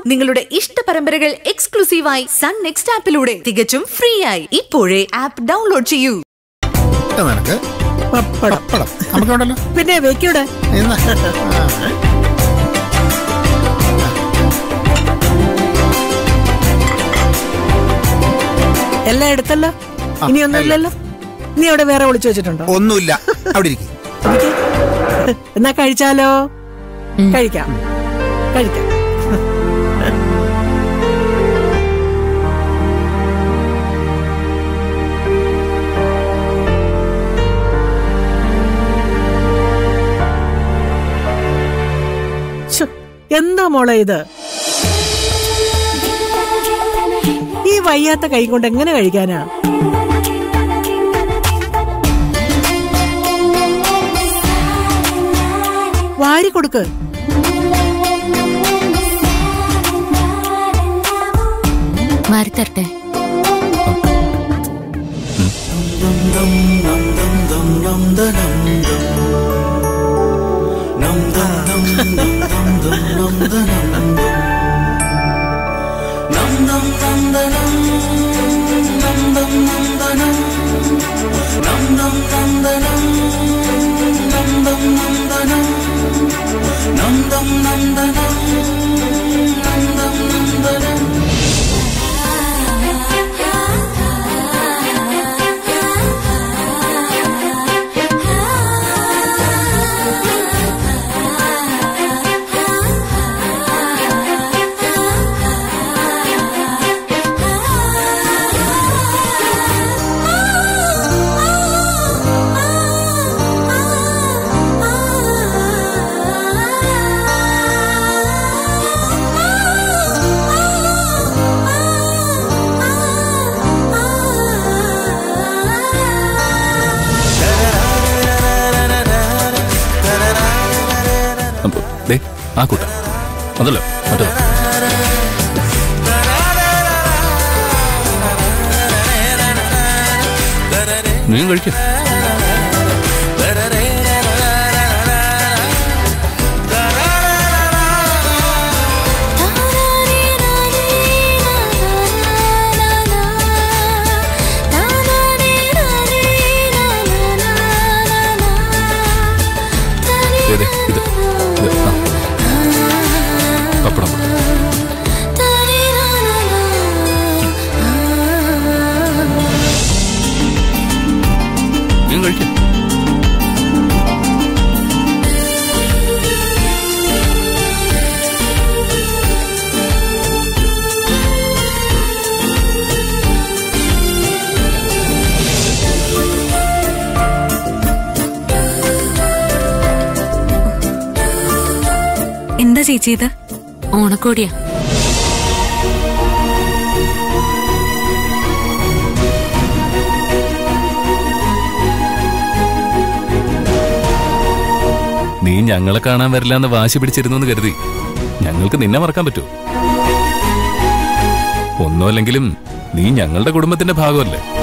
നിങ്ങളുടെ ഇഷ്ട പരമ്പരകൾ എക്സ്ക്ലൂസീവായി സൺ നെക്സ്റ്റ് ആപ്പിലൂടെ തികച്ചും ഫ്രീ ആയി ഇപ്പോഴേ ആപ്പ് ഡൗൺലോഡ് ചെയ്യൂ ഇട്ട് നിനക്ക് പപ്പടം പപ്പടം നമുക്കുണ്ടല്ലോ പിന്നെ വെക്കൂടെ ഇന്ന്. ആ. എല്ലാം എടുത്തല്ലോ ആ, ഇനിയൊന്നുമില്ലല്ലോ നീ അവിടെ വേറെ വിളിച്ചു വെച്ചിട്ടുണ്ടോ ഒന്നുമില്ല അവിടെ ഇരിക്കും ഇരിക്ക്. എന്നാ കഴിച്ചാലോ കഴിക്കാം കഴിക്കാം ശ്ശോ, എന്താ മോളെ ഇത് ഈ വയ്യാത്ത കൈ കൊണ്ട് എങ്ങനെ കഴിക്കാനാ വാരി കൊടുക്ക് വാരിത്തരട്ടെ അപ്പൊ, ദേ, ആ കൂട്ട അതല്ലോ മറ്റോ നീ കഴിക്കും ഇത് ഇത് ആ. പപ്പടം നീ കഴിക്കും എന്താ ചേച്ചി ഇത് ഓണക്കോടിയാ നീ ഞങ്ങളെ കാണാൻ വരില്ല എന്ന് വാശി പിടിച്ചിരുന്നു എന്ന് കരുതി ഞങ്ങൾക്ക് നിന്നെ മറക്കാൻ പറ്റുമോ ഒന്നുമല്ലെങ്കിലും നീ ഞങ്ങളുടെ കുടുംബത്തിന്റെ ഭാഗമല്ലേ